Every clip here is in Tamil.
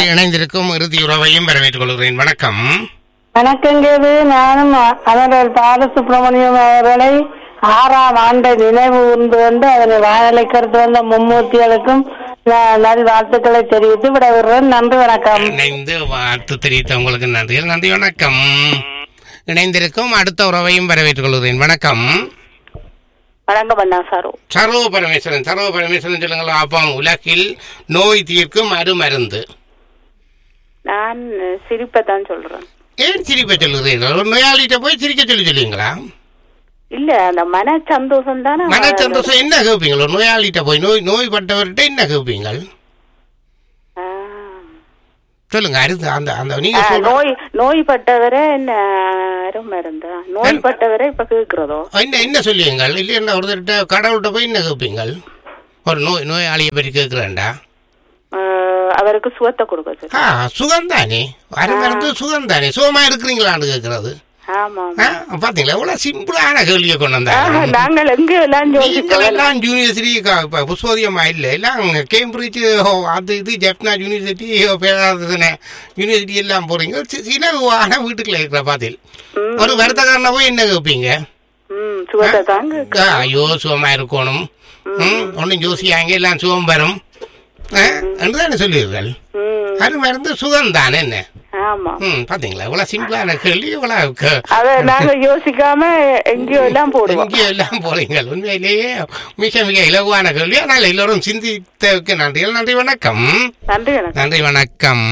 இணைந்திருக்கும் இறுதி உறவையும் வரவேற்றுக் கொள்கிறேன் வணக்கம் வணக்கங்கது நானும் அவர் பாலசுப்ரமணியம் அவர்களை ஆறாம் ஆண்டை நினைவு கூர்ந்து கொண்டு அதனை வாழலை கருத்து வந்த மும்மூர்த்திகளுக்கும் ந- நல்வாழ்த்துக்களை தெரிவித்து விடைபெறுகிறேன் நன்றி வணக்கம் இணைந்து வாழ்த்து தெரிவித்த உங்களுக்கு நன்றிகள் நன்றி வணக்கம் இணைந்திருக்கும் அடுத்த உறவையும் வரவேற்றுக் கொள்கிறேன் வணக்கம் வணக்கம் அண்ணா சாரு சர்வ பரமேஸ்வரன் சர்வ பரமேஸ்வரன் சொல்லுங்கள் ஆப்பாம் உலகில் நோய் தீர்க்கும் அருமருந்து நான் சிரிப்பை தான் சொல்றேன் ஏன் சிரிப்ப சொல்லுகிறீர்கள் ஒரு நோயாளிகிட்ட போய் சிரிக்க சொல்லி சொல்லுவீங்களா இல்ல அந்த மன சந்தோஷம் தானே மன சந்தோஷம் என்ன கேட்பீங்க ஒரு நோயாளிகிட்ட போய் நோய் நோய்பட்டவர்கிட்ட என்ன கேட்பீங்கள் சொல்லுங்க அருது அந்த அந்த நீங்க சொல்ற நோய் நோய்பட்டவரை என்ன அருமருந்தா நோய்பட்டவரை இப்ப கேக்குறதோ என்ன என்ன சொல்லுவீங்கள் இல்லைன்னா ஒருத்தர்கிட்ட கடவுள்கிட்ட போய் என்ன கேட்பீங்கள் ஒரு நோய் நோயாளியை பற்றி கேட்குறேன்டா ஆஹ் அவருக்கு சுகத்தை கொடுக்க சொல்லு ஆ சுகம்தானே அருமருந்து சுகம்தானே சுகமா இருக்கிறீங்களான்னு கேட்கறது ஆமா ஆ, பாத்தீங்களா எவ்வளவு சிம்பிளான கேள்வியை கொண்டு ஆஹ், வந்தாங்க நாங்கள் எங்க எல்லாம் நீங்கள் யோசிச்சோம் எல்லாம் யூனிவர்சிட்டி புஷ்போதியமா இல்லை எல்லாம் கேம்பிரிட்ஜ் அது இது ஜெப்னா யூனிவர்சிட்டி பேராதன யூனிவர்சிட்டி எல்லாம் போறீங்க சி- சிலவான வீட்டுக்குள்ள இருக்கிற பாத்தில் ம். ஒரு வருத்தக்காரன போய் என்ன கேட்பீங்க ம் சுகத்தை தாங்க ஆ, ஐயோ சுகமா இருக்கணும் ம் ஒன்றும் ஜோசியாங்க எல்லாம் சுகம் வரும் ஆ, என்று தானே சொல்லுவீர்கள் ம் அது மருந்து சுகம் தானே என்ன ஆமா ம் பாத்தீங்களா இவ்வளவு சிம்பிளான கேள்வி இவ்வளவு க- அத நாங்க யோசிக்காம எங்கேயோ எல்லாம் போடுவோம் எங்கேயோ எல்லாம் போறீங்க உண்மையிலேயே மிக மிக இலகுவான கேள்வி ஆனால் எல்லோரும் சிந்தித்ததுக்கு நன்றிகள் நன்றி வணக்கம் நன்றி வணக்கம் நன்றி வணக்கம்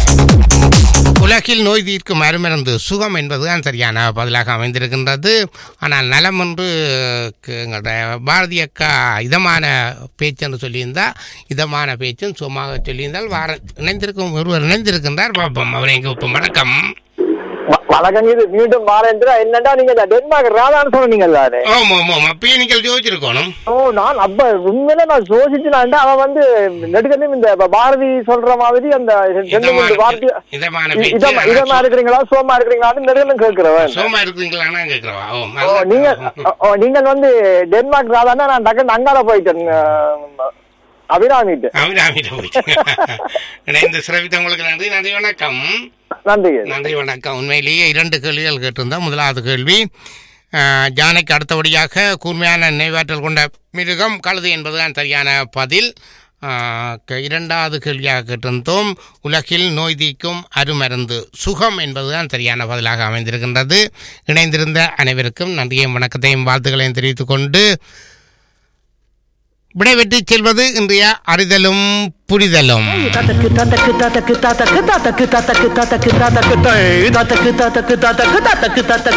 உலகில் நோய் தீர்க்கும் மருமருந்து சுகம் என்பதுதான் சரியான பதிலாக அமைந்திருக்கின்றது ஆனால் நலம் என்று க- எங்களுடைய பாரதி அக்கா இதமான பேச்சு என்று சொல்லியிருந்தா இதமான பேச்சும் சுகமாக சொல்லியிருந்தால் வார இணைந்திருக்கும் ஒருவர் இணைந்திருக்கின்றார் பார்ப்போம் அவரை எங்க வைப்போம் வணக்கம் வ- வணக்கம் இது மீண்டும் மாறேந்திரா என்னடா நீங்க இந்த டென்மார்க் ராதான்னு சொன்னீங்க தானே ஆமாம் ஆமாம் அப்பயே நீங்கள் யோசிச்சிருக்கணும் ஓ நான் அப்ப உண்மையில நான் யோசிச்சுனான்டா அவன் வந்து நெடுக்கலையும் இந்த ப- பாரதி சொல்ற மாதிரி அந்த ரெண்டு மூணு இதமான வார்த்தை இதமான இ- பேச்சு இதமா இதமா ஆனால் இருக்கிறீங்களா சோமா இருக்கிறீங்களான்னு நெடுக்கலும் கேட்கிறவன் சோமா இருக்கிறீங்களான்னு கேட்கிறவா ஓ ஓ நீங்க ஓ, ஓ, நீங்கள் வந்து டென்மார்க் ராதான்னா நான் டக்குன்னு அங்கால போயிட்டேன் அஹ், அபிராமிட்டு அபிராமிட்ட போயிட்டு இணைந்து சிறப்பித்த உங்களுக்கு நன்றி நன்றி வணக்கம் நன்றி நன்றி வணக்கம் உண்மையிலேயே இரண்டு கேள்விகள் கேட்டிருந்தோம் முதலாவது கேள்வி அஹ், ஜானைக்கு அடுத்தபடியாக கூர்மையான நினைவாற்றல் கொண்ட மிருகம் கழுது என்பதுதான் சரியான பதில் அஹ், க- இரண்டாவது கேள்வியாக கேட்டிருந்தோம் உலகில் நோய் தீர்க்கும் அருமருந்து சுகம் என்பதுதான் சரியான பதிலாக அமைந்திருக்கின்றது இணைந்திருந்த அனைவருக்கும் நன்றியையும் வணக்கத்தையும் வாழ்த்துக்களையும் தெரிவித்துக் கொண்டு விடைபெற்று செல்வது இன்றைய அறிதலும் புரிதலும் ததக்கு ததக்கு ததக்கு ததக்கு ததக்கு ததக்கு ததக்கு ததக்கு ததக்கு ததக்கு ததக்கு ததக்கு ததக்கு ததக்கு